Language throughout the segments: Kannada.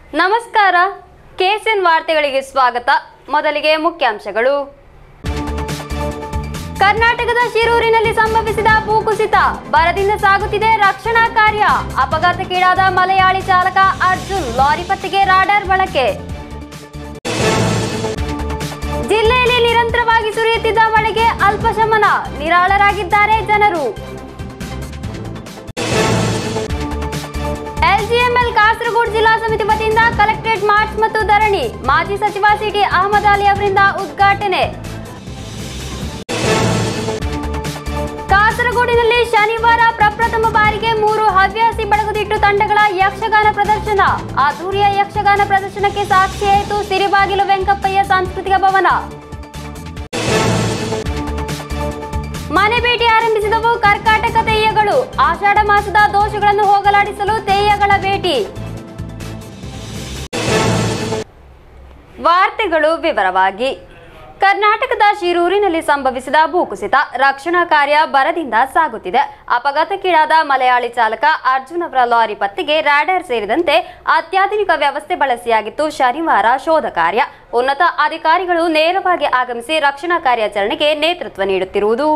ನಮಸ್ಕಾರ ಕೆಎಸ್ಎನ್ ವಾರ್ತೆಗಳಿಗೆ ಸ್ವಾಗತ ಮೊದಲಿಗೆ ಮುಖ್ಯಾಂಶಗಳು ಕರ್ನಾಟಕದ ಶಿರೂರಿನಲ್ಲಿ ಸಂಭವಿಸಿದ ಭೂಕುಸಿತ ಬರದಿಂದ ಸಾಗುತ್ತಿದೆ ರಕ್ಷಣಾ ಕಾರ್ಯ ಅಪಘಾತಕ್ಕೀಡಾದ ಮಲಯಾಳಿ ಚಾಲಕ ಅರ್ಜುನ್ ಲಾರಿ ಪತ್ತೆಗೆ ರಾಡಾರ್ ಬಳಕೆ ಜಿಲ್ಲೆಯಲ್ಲಿ ನಿರಂತರವಾಗಿ ಸುರಿಯುತ್ತಿದ್ದ ಮಳೆಗೆ ಅಲ್ಪ ಶಮನ ನಿರಾಳರಾಗಿದ್ದಾರೆ ಜನರು ಎಲ್ಜಿಎಂಎಲ್ ಕಾಸರಗೋಡು ಜಿಲ್ಲಾ ಸಮಿತಿ ವತಿಯಿಂದ ಕಲೆಕ್ಟರೇಟ್ ಮಾರ್ಚ್ ಮತ್ತು ಧರಣಿ ಮಾಜಿ ಸಚಿವ ಸಿಟಿ ಅಹಮದ್ ಅಲಿ ಅವರಿಂದ ಉದ್ಘಾಟನೆ ಕಾಸರಗೋಡಿನಲ್ಲಿ ಶನಿವಾರ ಪ್ರಪ್ರಥಮ ಬಾರಿಗೆ ಮೂರು ಹವ್ಯಾಸಿ ಬಡಗುದಿಟ್ಟು ತಂಡಗಳ ಯಕ್ಷಗಾನ ಪ್ರದರ್ಶನ ಅದ್ದೂರಿಯ ಯಕ್ಷಗಾನ ಪ್ರದರ್ಶನಕ್ಕೆ ಸಾಕ್ಷಿಯಾಯಿತು ಸಿರಿಬಾಗಿಲು ವೆಂಕಪ್ಪಯ್ಯ ಸಾಂಸ್ಕೃತಿಕ ಭವನ ಮನೆ ಭೇಟಿ ಆರಂಭಿಸಿದವು ಕರ್ಕಾಟಕ ತೆಯ್ಯಗಳು ಆಷಾಢ ಮಾಸದ ದೋಷಗಳನ್ನು ಹೋಗಲಾಡಿಸಲು ತೆಯ್ಯಗಳ ಭೇಟಿ ವಾರ್ತೆಗಳು ವಿವರವಾಗಿ ಕರ್ನಾಟಕದ ಶಿರೂರಿನಲ್ಲಿ ಸಂಭವಿಸಿದ ಭೂಕುಸಿತ ರಕ್ಷಣಾ ಕಾರ್ಯ ಬರದಿಂದ ಸಾಗುತ್ತಿದೆ ಅಪಘಾತಕ್ಕೀಡಾದ ಮಲಯಾಳಿ ಚಾಲಕ ಅರ್ಜುನ್ ಅವರ ಲಾರಿ ಪತ್ತೆಗೆ ರಾಡಾರ್ ಸೇರಿದಂತೆ ಅತ್ಯಾಧುನಿಕ ವ್ಯವಸ್ಥೆ ಬಳಸಿಯಾಗಿತ್ತು ಶನಿವಾರ ಶೋಧ ಕಾರ್ಯ ಉನ್ನತ ಅಧಿಕಾರಿಗಳು ನೇರವಾಗಿ ಆಗಮಿಸಿ ರಕ್ಷಣಾ ಕಾರ್ಯಾಚರಣೆಗೆ ನೇತೃತ್ವ ನೀಡುತ್ತಿರುವುದು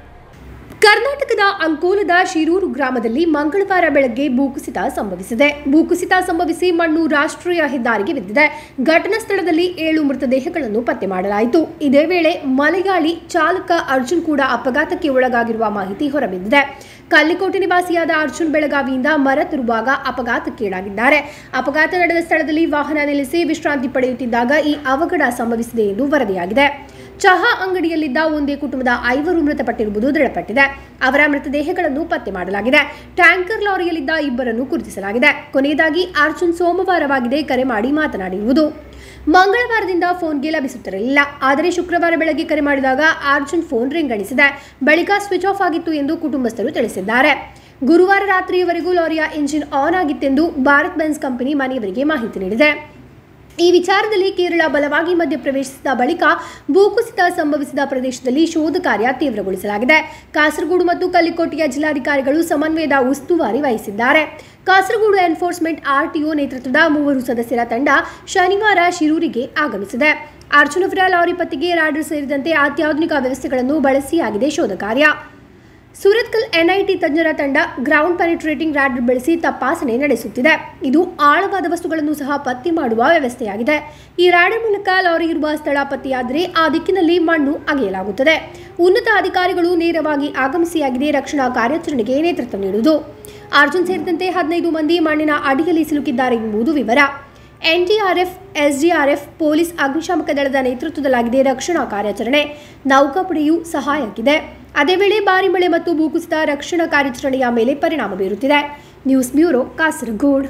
ಕರ್ನಾಟಕದ ಅಂಕೋಲದ ಶಿರೂರು ಗ್ರಾಮದಲ್ಲಿ ಮಂಗಳವಾರ ಬೆಳಗ್ಗೆ ಭೂಕುಸಿತ ಸಂಭವಿಸಿದೆ ಭೂಕುಸಿತ ಸಂಭವಿಸಿ ಮಣ್ಣು ರಾಷ್ಟ್ರೀಯ ಹೆದ್ದಾರಿಗೆ ಬಿದ್ದಿದೆ ಘಟನಾ ಸ್ಥಳದಲ್ಲಿ ಏಳು ಮೃತದೇಹಗಳನ್ನು ಪತ್ತೆ ಮಾಡಲಾಯಿತು ಇದೇ ವೇಳೆ ಮಲಯಾಳಿ ಚಾಲಕ ಅರ್ಜುನ್ ಕೂಡ ಅಪಘಾತಕ್ಕೆ ಒಳಗಾಗಿರುವ ಮಾಹಿತಿ ಹೊರಬಿದ್ದಿದೆ ಕಲ್ಲಿಕೋಟೆ ನಿವಾಸಿಯಾದ ಅರ್ಜುನ್ ಬೆಳಗಾವಿಯಿಂದ ಮರ ತರುವಾಗ ಅಪಘಾತಕ್ಕೀಡಾಗಿದ್ದಾರೆ ಅಪಘಾತ ನಡೆದ ಸ್ಥಳದಲ್ಲಿ ವಾಹನ ನಿಲ್ಲಿಸಿ ವಿಶ್ರಾಂತಿ ಪಡೆಯುತ್ತಿದ್ದಾಗ ಈ ಅವಘಡ ಸಂಭವಿಸಿದೆ ಎಂದು ವರದಿಯಾಗಿದೆ ಚಹಾ ಅಂಗಡಿಯಲ್ಲಿದ್ದ ಒಂದೇ ಕುಟುಂಬದ ಐವರು ಮೃತಪಟ್ಟಿರುವುದು ದೃಢಪಟ್ಟಿದೆ ಅವರ ಮೃತದೇಹಗಳನ್ನು ಪತ್ತೆ ಮಾಡಲಾಗಿದೆ ಟ್ಯಾಂಕರ್ ಲಾರಿಯಲ್ಲಿದ್ದ ಇಬ್ಬರನ್ನು ಗುರುತಿಸಲಾಗಿದೆ ಕೊನೆಯದಾಗಿ ಅರ್ಜುನ್ ಸೋಮವಾರವಾಗಿದೆ ಕರೆ ಮಾಡಿ ಮಾತನಾಡಿರುವುದು ಮಂಗಳವಾರದಿಂದ ಫೋನ್ಗೆ ಲಭಿಸುತ್ತಿರಲಿಲ್ಲ ಆದರೆ ಶುಕ್ರವಾರ ಬೆಳಗ್ಗೆ ಕರೆ ಮಾಡಿದಾಗ ಅರ್ಜುನ್ ಫೋನ್ ರಿಂಗಣಿಸಿದೆ ಬಳಿಕ ಸ್ವಿಚ್ ಆಫ್ ಆಗಿತ್ತು ಎಂದು ಕುಟುಂಬಸ್ಥರು ತಿಳಿಸಿದ್ದಾರೆ ಗುರುವಾರ ರಾತ್ರಿಯವರೆಗೂ ಲಾರಿಯ ಇಂಜಿನ್ ಆನ್ ಆಗಿತ್ತೆಂದು ಭಾರತ್ ಬೆನ್ಸ್ ಕಂಪನಿ ಮನೆಯವರಿಗೆ ಮಾಹಿತಿ ನೀಡಿದೆ ಈ ವಿಚಾರದಲ್ಲಿ ಕೇರಳ ಬಲವಾಗಿ ಮಧ್ಯಪ್ರವೇಶಿಸಿದ ಬಳಿಕ ಭೂಕುಸಿತ ಸಂಭವಿಸಿದ ಪ್ರದೇಶದಲ್ಲಿ ಶೋಧ ಕಾರ್ಯ ತೀವ್ರಗೊಳಿಸಲಾಗಿದೆ ಕಾಸರಗೋಡು ಮತ್ತು ಕಲ್ಲಿಕೋಟೆಯ ಜಿಲ್ಲಾಧಿಕಾರಿಗಳು ಸಮನ್ವಯದ ಉಸ್ತುವಾರಿ ವಹಿಸಿದ್ದಾರೆ ಕಾಸರಗೋಡು ಎನ್ಫೋರ್ಸ್ಮೆಂಟ್ ಆರ್ಟಿಒ ನೇತೃತ್ವದ ಮೂವರು ಸದಸ್ಯರ ತಂಡ ಶನಿವಾರ ಶಿರೂರಿಗೆ ಆಗಮಿಸಿದೆ ಅರ್ಜುನ್ ಅವರ ಲಾರಿ ಪತ್ತೆಗೆ ರಾಡರ್ ಸೇರಿದಂತೆ ಅತ್ಯಾಧುನಿಕ ವ್ಯವಸ್ಥೆಗಳನ್ನು ಬಳಸಿಯಾಗಿದೆ ಶೋಧ ಕಾರ್ಯ ಸೂರತ್ಕಲ್ ಎನ್ಐಟಿ ತಜ್ಞರ ತಂಡ ಗ್ರೌಂಡ್ ಪೆನಿಟ್ರೇಟಿಂಗ್ ರಾಡರ್ ಬಳಸಿ ತಪಾಸಣೆ ನಡೆಸುತ್ತಿದೆ ಇದು ಆಳವಾದ ವಸ್ತುಗಳನ್ನು ಸಹ ಪತ್ತೆ ಮಾಡುವ ವ್ಯವಸ್ಥೆಯಾಗಿದೆ ಈ ರಾಡರ್ ಮೂಲಕ ಲಾರಿ ಇರುವ ಸ್ಥಳ ಪತ್ತೆಯಾದರೆ ಆ ದಿಕ್ಕಿನಲ್ಲಿ ಮಣ್ಣು ಅಗೆಯಲಾಗುತ್ತದೆ ಉನ್ನತ ಅಧಿಕಾರಿಗಳು ನೇರವಾಗಿ ಆಗಮಿಸಿಯಾಗಿದೆ ರಕ್ಷಣಾ ಕಾರ್ಯಾಚರಣೆಗೆ ನೇತೃತ್ವ ನೀಡುವುದು ಅರ್ಜುನ್ ಸೇರಿದಂತೆ ಹದಿನೈದು ಮಂದಿ ಮಣ್ಣಿನ ಅಡಿಯಲ್ಲಿ ಸಿಲುಕಿದ್ದಾರೆ ಎಂಬುದು ವಿವರ ಎನ್ಡಿಆರ್ಎಫ್ ಎಸ್ಡಿಆರ್ಎಫ್ ಪೊಲೀಸ್ ಅಗ್ನಿಶಾಮಕ ದಳದ ನೇತೃತ್ವದಲ್ಲಾಗಿದೆ ರಕ್ಷಣಾ ಕಾರ್ಯಾಚರಣೆ ನೌಕಾಪಡೆಯೂ ಸಹಾಯಕ್ಕಿದೆ ಅದೇ ವೇಳೆ ಭಾರಿ ಮಳೆ ಮತ್ತು ಭೂಕುಸಿತ ರಕ್ಷಣಾ ಕಾರ್ಯಾಚರಣೆಯ ಮೇಲೆ ಪರಿಣಾಮ ಬೀರುತ್ತಿದೆ ನ್ಯೂಸ್ ಬ್ಯೂರೋ ಕಾಸರಗೋಡು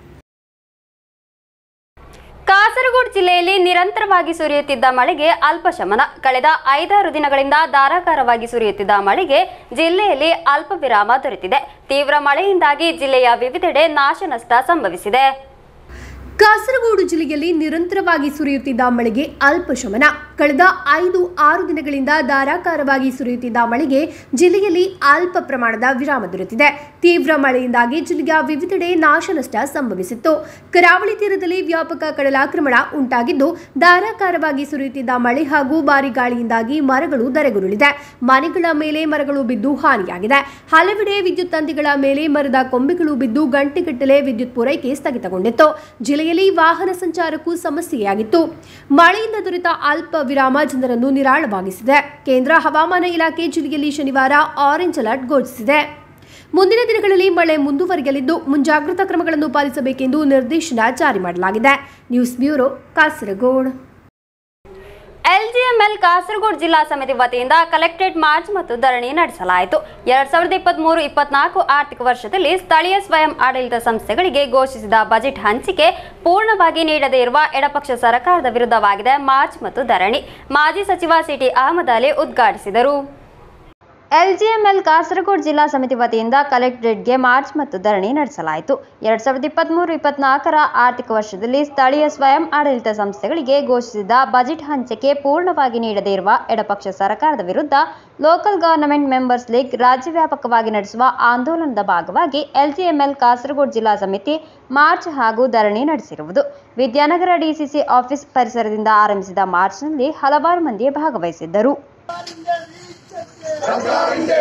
ಕಾಸರಗೋಡು ಜಿಲ್ಲೆಯಲ್ಲಿ ನಿರಂತರವಾಗಿ ಸುರಿಯುತ್ತಿದ್ದ ಮಳೆಗೆ ಅಲ್ಪ ಶಮನ ಕಳೆದ ಐದಾರು ದಿನಗಳಿಂದ ಧಾರಾಕಾರವಾಗಿ ಸುರಿಯುತ್ತಿದ್ದ ಮಳೆಗೆ ಜಿಲ್ಲೆಯಲ್ಲಿ ಅಲ್ಪ ವಿರಾಮ ದೊರೆತಿದೆ ತೀವ್ರ ಮಳೆಯಿಂದಾಗಿ ಜಿಲ್ಲೆಯ ವಿವಿಧೆಡೆ ನಾಶ ನಷ್ಟ ಸಂಭವಿಸಿದೆ ಕಾಸರಗೋಡು ಜಿಲ್ಲೆಯಲ್ಲಿ ನಿರಂತರವಾಗಿ ಸುರಿಯುತ್ತಿದ್ದ ಮಳೆಗೆ ಅಲ್ಪ ಶಮನ ಕಳೆದ ಐದು ಆರು ದಿನಗಳಿಂದ ಧಾರಾಕಾರವಾಗಿ ಸುರಿಯುತ್ತಿದ್ದ ಮಳೆಗೆ ಜಿಲ್ಲೆಯಲ್ಲಿ ಅಲ್ಪ ಪ್ರಮಾಣದ ವಿರಾಮ ದೊರೆತಿದೆ ತೀವ್ರ ಮಳೆಯಿಂದಾಗಿ ಜಿಲ್ಲೆಯ ವಿವಿಧೆಡೆ ನಾಶ ನಷ್ಟ ಸಂಭವಿಸಿತ್ತು ಕರಾವಳಿ ತೀರದಲ್ಲಿ ವ್ಯಾಪಕ ಕಡಲಾಕ್ರಮಣ ಉಂಟಾಗಿದ್ದು ಧಾರಾಕಾರವಾಗಿ ಸುರಿಯುತ್ತಿದ್ದ ಮಳೆ ಹಾಗೂ ಭಾರಿ ಗಾಳಿಯಿಂದಾಗಿ ಮರಗಳು ಧರೆಗುರುಳಿದೆ ಮನೆಗಳ ಮೇಲೆ ಮರಗಳು ಬಿದ್ದು ಹಾನಿಯಾಗಿದೆ ಹಲವೆಡೆ ವಿದ್ಯುತ್ ತಂತಿಗಳ ಮೇಲೆ ಮರದ ಕೊಂಬೆಗಳು ಬಿದ್ದು ಗಂಟೆಗಟ್ಟಲೆ ವಿದ್ಯುತ್ ಪೂರೈಕೆ ಸ್ಥಗಿತಗೊಂಡಿತ್ತು ಜಿಲ್ಲೆಯಲ್ಲಿ ವಾಹನ ಸಂಚಾರಕ್ಕೂ ಸಮಸ್ಯೆಯಾಗಿತ್ತು ಮಳೆಯಿಂದ ದೊರೆತ ಅಲ್ಪ ವಿರಾಮ ಜನರನ್ನು ನಿರಾಳವಾಗಿಸಿದೆ ಕೇಂದ್ರ ಹವಾಮಾನ ಇಲಾಖೆ ಜಿಲ್ಲೆಯಲ್ಲಿ ಶನಿವಾರ ಆರೆಂಜ್ ಅಲರ್ಟ್ ಘೋಷಿಸಿದೆ ಮುಂದಿನ ದಿನಗಳಲ್ಲಿ ಮಳೆ ಮುಂದುವರಿಯಲಿದ್ದು ಮುಂಜಾಗ್ರತಾ ಕ್ರಮಗಳನ್ನು ಪಾಲಿಸಬೇಕೆಂದು ನಿರ್ದೇಶನ ಜಾರಿ ಮಾಡಲಾಗಿದೆ news bureau Kasaragod LGML Kasaragod ಜಿಲ್ಲಾ ಸಮಿತಿ ವತಿಯಿಂದ ಕಲೆಕ್ಟರೇಟ್ ಮಾರ್ಚ್ ಮತ್ತು ಧರಣಿ ನಡೆಸಲಾಯಿತು ಎರಡ್ ಸಾವಿರದ ಇಪ್ಪತ್ಮೂರು ಇಪ್ಪತ್ನಾಲ್ಕು ಆರ್ಥಿಕ ವರ್ಷದಲ್ಲಿ ಸ್ಥಳೀಯ ಸ್ವಯಂ ಆಡಳಿತ ಸಂಸ್ಥೆಗಳಿಗೆ ಘೋಷಿಸಿದ ಬಜೆಟ್ ಹಂಚಿಕೆ ಪೂರ್ಣವಾಗಿ ನೀಡದೇ ಇರುವ ಎಡಪಕ್ಷ ಸರ್ಕಾರದ ವಿರುದ್ಧವಾಗಿದೆ ಮಾರ್ಚ್ ಮತ್ತು ಧರಣಿ ಮಾಜಿ ಸಚಿವ ಸಿಟಿ ಅಹಮದ್ ಅಲಿ ಉದ್ಘಾಟಿಸಿದರು ಎಲ್ಜಿಎಂಎಲ್ ಕಾಸರಗೋಡು ಜಿಲ್ಲಾ ಸಮಿತಿ ವತಿಯಿಂದ ಕಲೆಕ್ಟರೇಟ್ಗೆ ಮಾರ್ಚ್ ಮತ್ತು ಧರಣಿ ನಡೆಸಲಾಯಿತು ಎರಡ್ ಸಾವಿರದ ಇಪ್ಪತ್ತ್ಮೂರು ಇಪ್ಪತ್ನಾಲ್ಕರ ಆರ್ಥಿಕ ವರ್ಷದಲ್ಲಿ ಸ್ಥಳೀಯ ಸ್ವಯಂ ಆಡಳಿತ ಸಂಸ್ಥೆಗಳಿಗೆ ಘೋಷಿಸಿದ ಬಜೆಟ್ ಹಂಚಿಕೆ ಪೂರ್ಣವಾಗಿ ನೀಡದೇ ಇರುವ ಎಡಪಕ್ಷ ಸರ್ಕಾರದ ವಿರುದ್ಧ ಲೋಕಲ್ ಗವರ್ನಮೆಂಟ್ ಮೆಂಬರ್ಸ್ ಲೀಗ್ ರಾಜ್ಯವ್ಯಾಪಕವಾಗಿ ನಡೆಸುವ ಆಂದೋಲನದ ಭಾಗವಾಗಿ ಎಲ್ಜಿಎಂಎಲ್ ಕಾಸರಗೋಡು ಜಿಲ್ಲಾ ಸಮಿತಿ ಮಾರ್ಚ್ ಹಾಗೂ ಧರಣಿ ನಡೆಸಿರುವುದು ವಿದ್ಯಾನಗರ ಡಿಸಿಸಿ ಆಫೀಸ್ ಪರಿಸರದಿಂದ ಆರಂಭಿಸಿದ ಮಾರ್ಚ್ನಲ್ಲಿ ಹಲವಾರು ಮಂದಿ ಭಾಗವಹಿಸಿದ್ದರು ಸರ್ಕಾರಿಂದೆ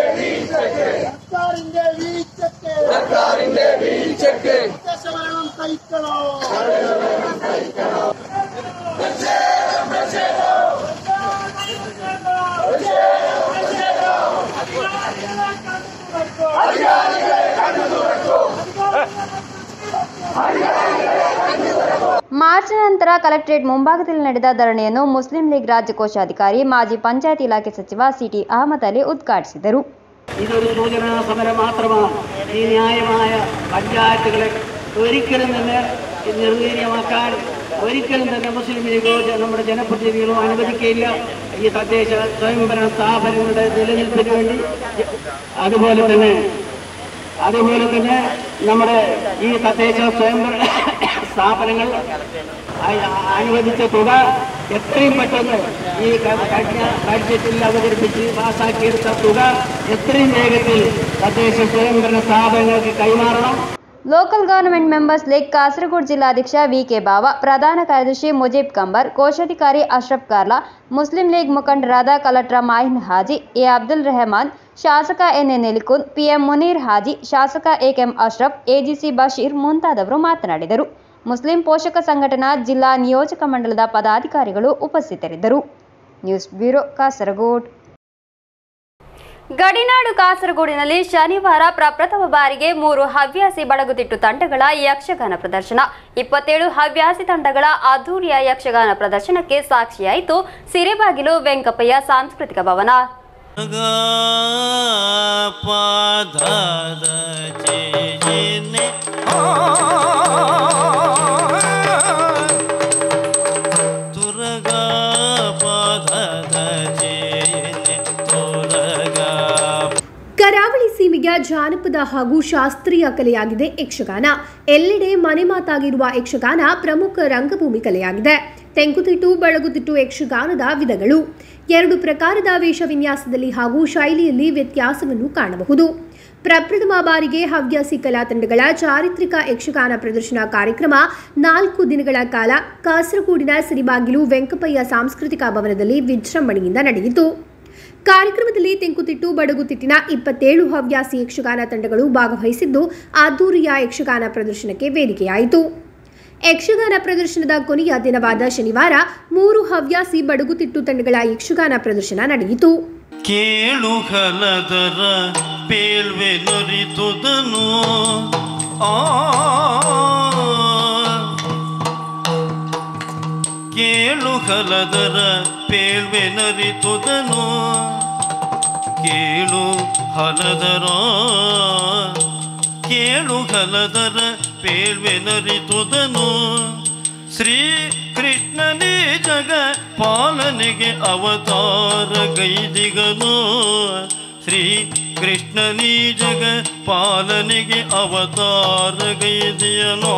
ವೀಕ್ಷಕ್ಕೆ ಶರಣಂ ಕೈಕ್ಕಳೋ ಮಾರ್ಚ್ ನಂತರ ಕಲೆಕ್ಟರೇಟ್ ಮುಂಭಾಗದಲ್ಲಿ ನಡೆದ ಧರಣಿಯನ್ನು ಮುಸ್ಲಿಂ ಲೀಗ್ ರಾಜ್ಯ ಕೋಶಾಧಿಕಾರಿ ಮಾಜಿ ಪಂಚಾಯತ್ ಇಲಾಖೆ ಸಚಿವ സിಟಿ അഹമ്മദ് അലി ഉദ്ഘാಟಿಸಿದರು ഇതൊരു സൂചനാ സമരം മാത്രമാണ് ഈ ന്യായമായ പഞ്ചായത്തുകളെ ഒരിക്കലും തന്നെ നിർവീര്യമാക്കാൻ ഒരിക്കലും തന്നെ മുസ്ലിം ലീഗോ ജ- നമ്മുടെ ജനപ്രതിനിധികളോ അനുവദിക്കുകയില്ല ഈ തദ്ദേശ സ്വയംഭരണ സ്ഥാപനങ്ങളുടെ നിലനിൽപ്പിന് വേണ്ടി ജ- അതുപോലെ തന്നെ അതുപോലെ തന്നെ നമ്മുടെ ഈ തദ്ദേശ സ്വയംഭരണ സ്ഥാപനങ്ങൾ അ- അനുവദിച്ച തുക എത്രയും പെട്ടെന്ന് ഈ ക- കഴിഞ്ഞ ബഡ്ജറ്റിൽ അവതരിപ്പിച്ച് പാസാക്കിയെടുത്ത തുക എത്രയും വേഗത്തിൽ തദ്ദേശ സ്വയംഭരണ സ്ഥാപനങ്ങൾക്ക് കൈമാറണം local government members league Kasaragod ಜಿಲ್ಲಾಧ್ಯಕ್ಷ ವಿಕೆ ಬಾವ ಪ್ರಧಾನ ಕಾರ್ಯದರ್ಶಿ ಮುಜೀಬ್ ಕಂಬರ್ ಕೋಶಾಧಿಕಾರಿ ಅಶ್ರಫ್ ಕಾರ್ಲಾ ಮುಸ್ಲಿಂ ಲೀಗ್ ಮುಖಂಡರಾದ ಕಲಟ್ರ ಮಾಹಿನ್ ಹಾಜಿ ಎ ಅಬ್ದುಲ್ ರೆಹಮಾನ್ ಶಾಸಕ ಎನ್ ಎನ್ ಎಲಿಕುನ್ ಪಿಎಂ ಮುನೀರ್ ಹಾಜಿ ಶಾಸಕ ಎಕೆಎಂ ಅಶ್ರಫ್ ಎಜಿಸಿ ಬಶೀರ್ ಮುಂತಾದವರು ಮಾತನಾಡಿದರು ಮುಸ್ಲಿಂ ಪೋಷಕ ಸಂಘಟನಾ ಜಿಲ್ಲಾ ನಿಯೋಜಕ ಮಂಡಲದ ಪದಾಧಿಕಾರಿಗಳು ಉಪಸ್ಥಿತರಿದ್ದರು ನ್ಯೂಸ್ ಬ್ಯೂರೋ ಕಾಸರಗೋಡು ಗಡಿನಾಡು ಕಾಸರಗೋಡಿನಲ್ಲಿ ಶನಿವಾರ ಪ್ರಪ್ರಥಮ ಬಾರಿಗೆ ಮೂರು ಹವ್ಯಾಸಿ ಬಡಗುತಿಟ್ಟು ತಂಡಗಳ ಯಕ್ಷಗಾನ ಪ್ರದರ್ಶನ ಇಪ್ಪತ್ತೇಳು ಹವ್ಯಾಸಿ ತಂಡಗಳ ಅದ್ದೂರಿಯ ಯಕ್ಷಗಾನ ಪ್ರದರ್ಶನಕ್ಕೆ ಸಾಕ್ಷಿಯಾಯಿತು ಸಿರಿಬಾಗಿಲು ವೆಂಕಪ್ಪಯ್ಯ ಸಾಂಸ್ಕೃತಿಕ ಭವನ ಪಾದದ ಜೇನೆ ತುರಗ ಪಾದದ ಜೇನೆ ತುರಗ ಕರಾವಳಿ ಸೀಮೆಯ ಜಾನಪದ ಹಾಗೂ ಶಾಸ್ತ್ರೀಯ ಕಲೆಯಾಗಿದೆ ಯಕ್ಷಗಾನ ಎಲ್ಲೆಡೆ ಮನೆ ಮಾತಾಗಿರುವ ಯಕ್ಷಗಾನ ಪ್ರಮುಖ ರಂಗಭೂಮಿ ಕಲೆಯಾಗಿದೆ ತೆಂಕುತಿಟ್ಟು ಬೆಳಗುತಿಟ್ಟು ಯಕ್ಷಗಾನದ ವಿಧಗಳು ಎರಡು ಪ್ರಕಾರದ ವೇಷ ವಿನ್ಯಾಸದಲ್ಲಿ ಹಾಗೂ ಶೈಲಿಯಲ್ಲಿ ವ್ಯತ್ಯಾಸವನ್ನು ಕಾಣಬಹುದು ಪ್ರಪ್ರಥಮ ಬಾರಿಗೆ ಹವ್ಯಾಸಿ ಕಲಾ ತಂಡಗಳ ಚಾರಿತ್ರಿಕ ಯಕ್ಷಗಾನ ಪ್ರದರ್ಶನ ಕಾರ್ಯಕ್ರಮ ನಾಲ್ಕು ದಿನಗಳ ಕಾಲ ಕಾಸರಗೋಡಿನ ಸಿರಿಬಾಗಿಲು ವೆಂಕಪಯ್ಯ ಸಾಂಸ್ಕೃತಿಕ ಭವನದಲ್ಲಿ ವಿಜೃಂಭಣೆಯಿಂದ ನಡೆಯಿತು ಕಾರ್ಯಕ್ರಮದಲ್ಲಿ ತೆಂಕುತಿಟ್ಟು ಬಡಗುತಿಟ್ಟಿನ ಇಪ್ಪತ್ತೇಳು ಹವ್ಯಾಸಿ ಯಕ್ಷಗಾನ ತಂಡಗಳು ಭಾಗವಹಿಸಿದ್ದು ಅದ್ದೂರಿಯ ಯಕ್ಷಗಾನ ಪ್ರದರ್ಶನಕ್ಕೆ ವೇದಿಕೆಯಾಯಿತು ಯಕ್ಷಗಾನ ಪ್ರದರ್ಶನದ ಕೊನೆಯ ದಿನವಾದ ಶನಿವಾರ ಮೂರು ಹವ್ಯಾಸಿ ಬಡಗುತಿಟ್ಟು ತಂಡಗಳ ಯಕ್ಷಗಾನ ಪ್ರದರ್ಶನ ನಡೆಯಿತು ಕೇಳು ಹಲದರ ಪೇಳ್ವೆ ನೊರಿತುದನು ಆ ಕೇಳು ಹಲದರ ಪೇಳ್ವೆ ನರಿತುದನು ಕೇಳು ಹಲದರ ಕೇಳು ಹಲದರ ಪೇಳ್ವೆ ನರಿತುದನು ಶ್ರೀ ಕೃಷ್ಣನೇ ಜಗ ಪಾಲನೆಗೆ ಅವತಾರ ಗೈದಿಗನು ಶ್ರೀ ಕೃಷ್ಣನೇ ಜಗ ಪಾಲನೆಗೆ ಅವತಾರ ಗೈದಿಯನೋ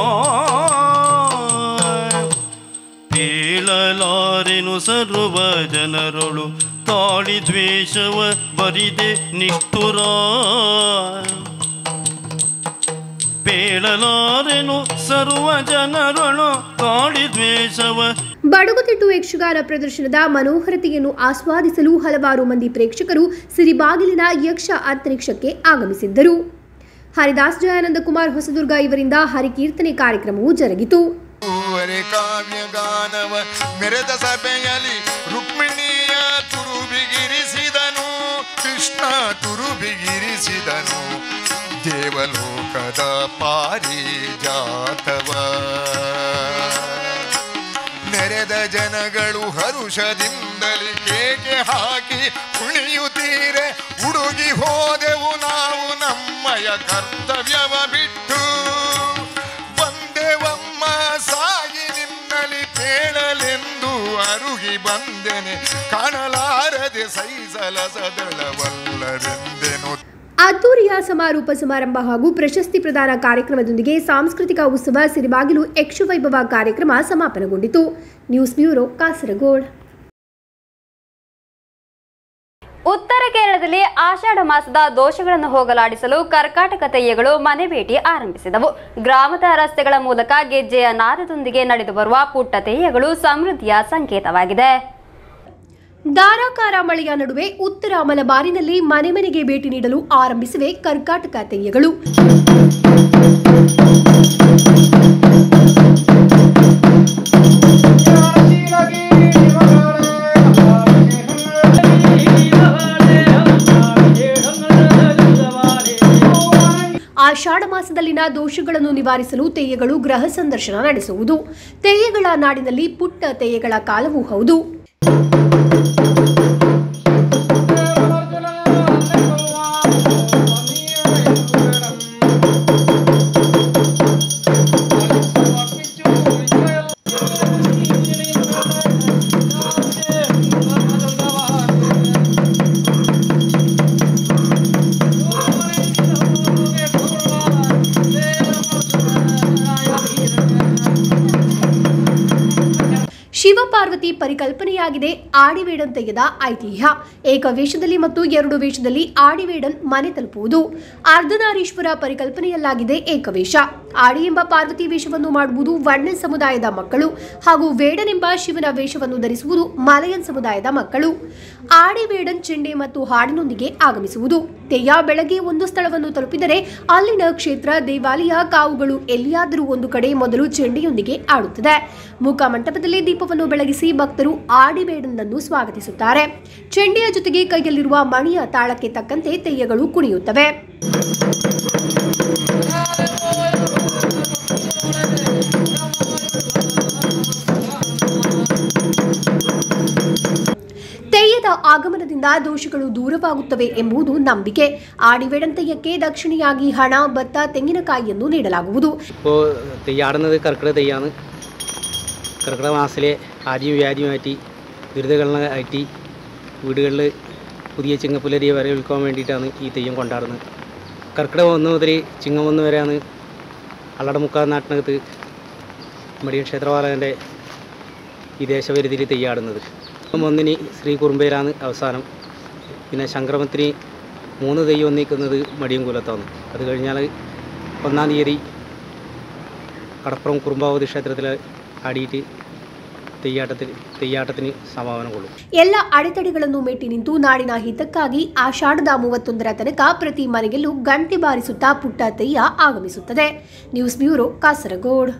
ಪೇಳಲಾರೆನು ಸರ್ವ ಜನರೊಳು ತಾಳಿ ದ್ವೇಷವ ಬರಿದೆ ನಿಷ್ಠುರ ಪೇಳಲಾರೆನು ಸರ್ವ ಜನರೊಳು ತಾಳಿ ದ್ವೇಷವ ಬಡಗುತಿಟ್ಟು ಯಕ್ಷಗಾನ ಪ್ರದರ್ಶನದ ಮನೋಹರತೆಯನ್ನು ಆಸ್ವಾದಿಸಲು ಹಲವಾರು ಮಂದಿ ಪ್ರೇಕ್ಷಕರು ಸಿರಿಬಾಗಿಲಿನ ಯಕ್ಷ ಅಂತರಿಕ್ಷಕ್ಕೆ ಆಗಮಿಸಿದ್ದರು ಹರಿದಾಸ್ ಜಯಾನಂದ ಕುಮಾರ್ ಹೊಸದುರ್ಗ ಇವರಿಂದ ಹರಿಕೀರ್ತನೆ ಕಾರ್ಯಕ್ರಮವು ಜರುಗಿತು ಹೂವರೆ ಕಾವ್ಯ ಗಾನವ ಮೆರೆದ ಸಭೆಯಲ್ಲಿ ರುಕ್ಮಿಣಿಯ ತುರು ಬಿಗಿರಿಸಿದನು ಕೃಷ್ಣ ತುರು ಬಿಗಿರಿಸಿದನು ದೇವಲೋಕದ ಪಾರಿಜಾತವ ನೆರೆದ ಜನಗಳು ಹರುಷದಿಂದಲೇ ಕೇಕೆ ಹಾಕಿ ಕುಣಿಯುತ್ತೀರೆ ಹುಡುಗಿ ಹೋದೆವು ನಾವು ನಮ್ಮಯ ಕರ್ತವ್ಯವ ಬಿಟ್ಟು ಬಂದೆವಮ್ಮ ಸಾಗಿ ನಿನ್ನಲಿ ಪೇಳಲೆಂದು ಅರುಗಿ ಓಡಿ ಬಂದೆನೆ ಕಾಣಲಾರದೆ ಸೈಸಲಸದಳವಲ್ಲರೆಂದೆನು ಅದ್ದೂರಿಯ ಸಮಾರೋಪ ಸಮಾರಂಭ ಹಾಗೂ ಪ್ರಶಸ್ತಿ ಪ್ರದಾನ ಕಾರ್ಯಕ್ರಮದೊಂದಿಗೆ ಸಾಂಸ್ಕೃತಿಕ ಉತ್ಸವ ಸಿರಿಬಾಗಿಲು ಯಕ್ಷವೈಭವ ಕಾರ್ಯಕ್ರಮ ಸಮಾಪನಗೊಂಡಿತು ನ್ಯೂಸ್ ಬ್ಯೂರೋ ಕಾಸರಗೋಡ್ ಉತ್ತರ ಕೇರಳದಲ್ಲಿ ಆಷಾಢ ಮಾಸದ ದೋಷಗಳನ್ನು ಹೋಗಲಾಡಿಸಲು ಕರ್ಕಾಟಕ ತೆಯ್ಯಗಳು ಮನೆ ಭೇಟಿ ಆರಂಭಿಸಿದವು ಗ್ರಾಮದ ರಸ್ತೆಗಳ ಮೂಲಕ ಗೆಜ್ಜೆಯ ನಾದದೊಂದಿಗೆ ನಡೆದು ಬರುವ ಪುಟ್ಟ ತೆಯ್ಯಗಳು ಸಮೃದ್ಧಿಯ ಸಂಕೇತವಾಗಿದೆ ಧಾರಾಕಾರ ಮಳೆಯ ನಡುವೆ ಉತ್ತರ ಮಲಬಾರಿನಲ್ಲಿ ಮನೆ ಮನೆಗೆ ಭೇಟಿ ನೀಡಲು ಆರಂಭಿಸಿವೆ ಕರ್ಕಾಟಕ ತೆಯ್ಯಗಳು ಆಷಾಢ ಮಾಸದಲ್ಲಿನ ದೋಷಗಳನ್ನು ನಿವಾರಿಸಲು ತೆಯ್ಯಗಳು ಗೃಹ ಸಂದರ್ಶನ ನಡೆಸುವುದು ತೆಯ್ಯಗಳ ನಾಡಿನಲ್ಲಿ ಪುಟ್ಟ ತೆಯ್ಯಗಳ ಕಾಲವೂ ಹೌದು ಶಿವಪಾರ್ವತಿ ಪರಿಕಲ್ಪನೆಯಾಗಿದೆ ಆಡಿವೇಡನ್ ತೆಗೆದ ಐತಿಹ್ಯ ಏಕ ವೇಷದಲ್ಲಿ ಮತ್ತು ಎರಡು ವೇಷದಲ್ಲಿ ಆಡಿವೇಡನ್ ಮನೆ ತಲುಪುವುದು ಅರ್ಧನಾರೀಶ್ವರ ಪರಿಕಲ್ಪನೆಯಲ್ಲಾಗಿದೆ ಏಕವೇಷ ಆಡಿ ಎಂಬ ಪಾರ್ವತಿ ವೇಷವನ್ನು ಮಾಡುವುದು ವರ್ಣ ಸಮುದಾಯದ ಮಕ್ಕಳು ಹಾಗೂ ವೇಡನ್ ಎಂಬ ಶಿವನ ವೇಷವನ್ನು ಧರಿಸುವುದು ಮಲಯನ್ ಸಮುದಾಯದ ಮಕ್ಕಳು ಆಡಿ ವೇಡನ್ ಚೆಂಡೆ ಮತ್ತು ಹಾಡಿನೊಂದಿಗೆ ಆಗಮಿಸುವುದು ತೆಯ್ಯ ಬೆಳಗ್ಗೆ ಒಂದು ಸ್ಥಳವನ್ನು ತಲುಪಿದರೆ ಅಲ್ಲಿನ ಕ್ಷೇತ್ರ ದೇವಾಲಯ ಕಾವುಗಳು ಎಲ್ಲಿಯಾದರೂ ಒಂದು ಕಡೆ ಮೊದಲು ಚೆಂಡೆಯೊಂದಿಗೆ ಆಡುತ್ತದೆ ಮುಖ ಮಂಟಪದಲ್ಲಿ ದೀಪವನ್ನು ಬೆಳಗಿಸಿ ಭಕ್ತರು ಆಡಿಬೇಡನನ್ನು ಸ್ವಾಗತಿಸುತ್ತಾರೆ ಚೆಂಡೆಯ ಜೊತೆಗೆ ಕೈಯಲ್ಲಿರುವ ಮಣಿಯ ತಾಳಕ್ಕೆ ತಕ್ಕಂತೆ ತೆಯ್ಯಗಳು ಕುಣಿಯುತ್ತವೆ ತೆಯ್ಯದ ಆಗಮನದಿಂದ ದೋಷಗಳು ದೂರವಾಗುತ್ತವೆ ಎಂಬುದು ನಂಬಿಕೆ ആടിവേടൻ തെയ്യಕ್ಕೆ ದಕ್ಷಿಣೆಯಾಗಿ ಹಣ ಭತ್ತ ತೆಂಗಿನಕಾಯಿಯನ್ನು ನೀಡಲಾಗುವುದು ഇപ്പോൾ തെയ്യാടുന്നത് കർക്കിടക തെയ്യാണ് കർക്കിടക മാസത്തിലെ ആദ്യം വ്യാധിയുമാറ്റി ദുരിതകളെ ആറ്റി വീടുകളിൽ പുതിയ ചിങ്ങപ്പുലരിയെ വരവേൽക്കാൻ വേണ്ടിയിട്ടാണ് ഈ തെയ്യം കൊണ്ടാടുന്നത് കർക്കിടകം ഒന്ന് മുതൽ ചിങ്ങം ഒന്ന് വരെയാണ് അള്ളടമുക്കാൽ നാട്ടിനകത്ത് മടിയൻ ക്ഷേത്രപാലകൻ്റെ ഈ ദേശപരിധിയിൽ തെയ്യാടുന്നത് ഇപ്പം ഒന്നിന് ശ്രീ കുറുമ്പയിലാണ് അവസാനം പിന്നെ സംക്രമത്തിന് മൂന്ന് തെയ്യം ഒന്നിക്കുന്നത് മടിയൻകുലത്താണ് അത് കഴിഞ്ഞാൽ ഒന്നാം തീയതി കടപ്പുറം കുറുമ്പാവതി ക്ഷേത്രത്തിൽ ആടിയിട്ട് തെയ്യാട്ടത്തിന് തെയ്യാട്ടത്തിന് സമാപനം കൊള്ളും ಎಲ್ಲ ಅಡೆತಡೆಗಳನ್ನು ಮೆಟ್ಟಿ ನಿಂತು ನಾಡಿನ ಹಿತಕ್ಕಾಗಿ ಆಷಾಢದ ಮೂವತ್ತೊಂದರ ತನಕ ಪ್ರತಿ ಮನೆಯಲ್ಲೂ ಗಂಟೆ ಬಾರಿಸುತ್ತಾ ಪುಟ್ಟ ತೆಯ್ಯ ಆಗಮಿಸುತ್ತದೆ ನ್ಯೂಸ್ ಬ್ಯೂರೋ ಕಾಸರಗೋಡ್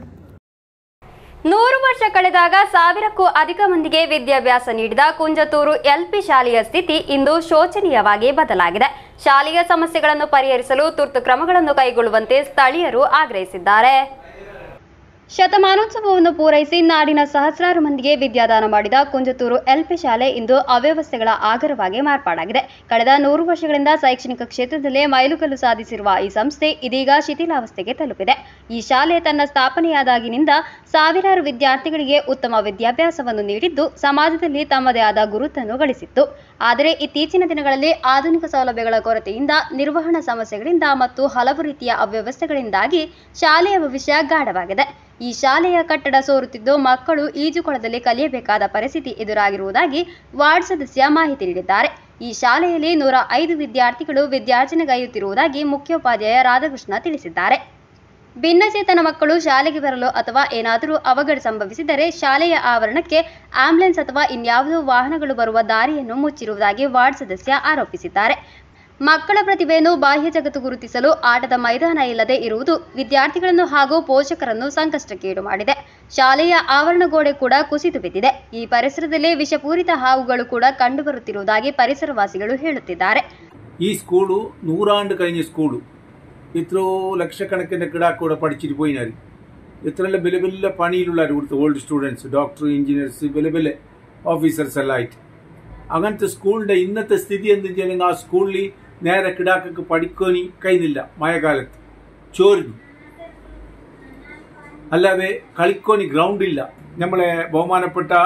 ನೂರು ವರ್ಷ ಕಳೆದಾಗ ಸಾವಿರಕ್ಕೂ ಅಧಿಕ ಮಂದಿಗೆ ವಿದ್ಯಾಭ್ಯಾಸ ನೀಡಿದ ಕುಂಜತೂರು ಎಲ್ಪಿ ಶಾಲೆಯ ಸ್ಥಿತಿ ಇಂದು ಶೋಚನೀಯವಾಗಿ ಬದಲಾಗಿದೆ ಶಾಲೆಯ ಸಮಸ್ಯೆಗಳನ್ನು ಪರಿಹರಿಸಲು ತುರ್ತು ಕ್ರಮಗಳನ್ನು ಕೈಗೊಳ್ಳುವಂತೆ ಸ್ಥಳೀಯರು ಆಗ್ರಹಿಸಿದ್ದಾರೆ ಶತಮಾನೋತ್ಸವವನ್ನು ಪೂರೈಸಿ ನಾಡಿನ ಸಹಸ್ರಾರು ಮಂದಿಗೆ ವಿದ್ಯಾದಾನ ಮಾಡಿದ ಕುಂಜತೂರು ಎಲ್ಪಿ ಶಾಲೆ ಇಂದು ಅವ್ಯವಸ್ಥೆಗಳ ಆಗರವಾಗಿ ಮಾರ್ಪಾಡಾಗಿದೆ ಕಳೆದ ನೂರು ವರ್ಷಗಳಿಂದ ಶೈಕ್ಷಣಿಕ ಕ್ಷೇತ್ರದಲ್ಲೇ ಮೈಲುಗಲ್ಲು ಸಾಧಿಸಿರುವ ಈ ಸಂಸ್ಥೆ ಇದೀಗ ಶಿಥಿಲಾವಸ್ಥೆಗೆ ತಲುಪಿದೆ ಈ ಶಾಲೆ ತನ್ನ ಸ್ಥಾಪನೆಯಾದಾಗಿನಿಂದ ಸಾವಿರಾರು ವಿದ್ಯಾರ್ಥಿಗಳಿಗೆ ಉತ್ತಮ ವಿದ್ಯಾಭ್ಯಾಸವನ್ನು ನೀಡಿದ್ದು ಸಮಾಜದಲ್ಲಿ ತಮ್ಮದೇ ಆದ ಗುರುತನ್ನು ಗಳಿಸಿತ್ತು ಆದರೆ ಇತ್ತೀಚಿನ ದಿನಗಳಲ್ಲಿ ಆಧುನಿಕ ಸೌಲಭ್ಯಗಳ ಕೊರತೆಯಿಂದ ನಿರ್ವಹಣಾ ಸಮಸ್ಯೆಗಳಿಂದ ಮತ್ತು ಹಲವು ರೀತಿಯ ಅವ್ಯವಸ್ಥೆಗಳಿಂದಾಗಿ ಶಾಲೆಯ ಭವಿಷ್ಯ ಗಾಢವಾಗಿದೆ ಈ ಶಾಲೆಯ ಕಟ್ಟಡ ಸೋರುತ್ತಿದ್ದು ಮಕ್ಕಳು ಈಜುಕೊಳದಲ್ಲಿ ಕಲಿಯಬೇಕಾದ ಪರಿಸ್ಥಿತಿ ಎದುರಾಗಿರುವುದಾಗಿ ವಾರ್ಡ್ ಸದಸ್ಯ ಮಾಹಿತಿ ನೀಡಿದ್ದಾರೆ ಈ ಶಾಲೆಯಲ್ಲಿ ನೂರ ಐದು ವಿದ್ಯಾರ್ಥಿಗಳು ವಿದ್ಯಾರ್ಜನೆಗೈಯುತ್ತಿರುವುದಾಗಿ ಮುಖ್ಯೋಪಾಧ್ಯಾಯ ರಾಧಾಕೃಷ್ಣ ತಿಳಿಸಿದ್ದಾರೆ ಭಿನ್ನಚೇತನ ಮಕ್ಕಳು ಶಾಲೆಗೆ ಬರಲು ಅಥವಾ ಏನಾದರೂ ಅವಘಡ ಸಂಭವಿಸಿದರೆ ಶಾಲೆಯ ಆವರಣಕ್ಕೆ ಆಂಬ್ಯುಲೆನ್ಸ್ ಅಥವಾ ಇನ್ಯಾವುದೋ ವಾಹನಗಳು ಬರುವ ದಾರಿಯನ್ನು ಮುಚ್ಚಿರುವುದಾಗಿ ವಾರ್ಡ್ ಸದಸ್ಯ ಆರೋಪಿಸಿದ್ದಾರೆ ಮಕ್ಕಳ ಪ್ರತಿಭೆಯನ್ನು ಬಾಹ್ಯ ಜಗತ್ತು ಗುರುತಿಸಲು ಆಟದ ಮೈದಾನ ಇಲ್ಲದೆ ಇರುವುದು ವಿದ್ಯಾರ್ಥಿಗಳನ್ನು ಹಾಗೂ ಪೋಷಕರನ್ನು ಸಂಕಷ್ಟಕ್ಕೀಡು ಮಾಡಿದೆ ಶಾಲೆಯ ಆವರಣ ಗೋಡೆ ಕೂಡ ಕುಸಿದು ಬಿದ್ದಿದೆ ಈ ಪರಿಸರದಲ್ಲಿ ವಿಷಪೂರಿತ ಹಾವುಗಳು ಕೂಡ ಕಂಡುಬರುತ್ತಿರುವುದಾಗಿ പരിസരവാസിಗಳು ಹೇಳುತ್ತಿದ್ದಾರೆ ഈ സ്കൂള് നൂറാണ്ട് കഴിഞ്ഞ സ്കൂള് എത്രയോ ലക്ഷക്കണക്കിന് കിടാക്കൂടെ പഠിച്ചിട്ട് പോയിനാർ ഇത്രയെല്ലാം വലിയ വലിയ പണിയിലുള്ള ഇവിടുത്തെ ഓൾഡ് സ്റ്റുഡൻസ് ഡോക്ടർ എഞ്ചിനീയേഴ്സ് വലിയ വലിയ ഓഫീസേഴ്സ് എല്ലാം ആയിട്ട് അങ്ങനത്തെ സ്കൂളിന്റെ ഇന്നത്തെ സ്ഥിതി എന്ന് വെച്ചാൽ ആ സ്കൂളിൽ നേരെ കിടാക്കൾക്ക് പഠിക്കാനി കഴിയുന്നില്ല മഴക്കാലത്ത് ചോരുന്നു അല്ലാതെ കളിക്കോനി ഗ്രൗണ്ട് ഇല്ല നമ്മളെ ബഹുമാനപ്പെട്ട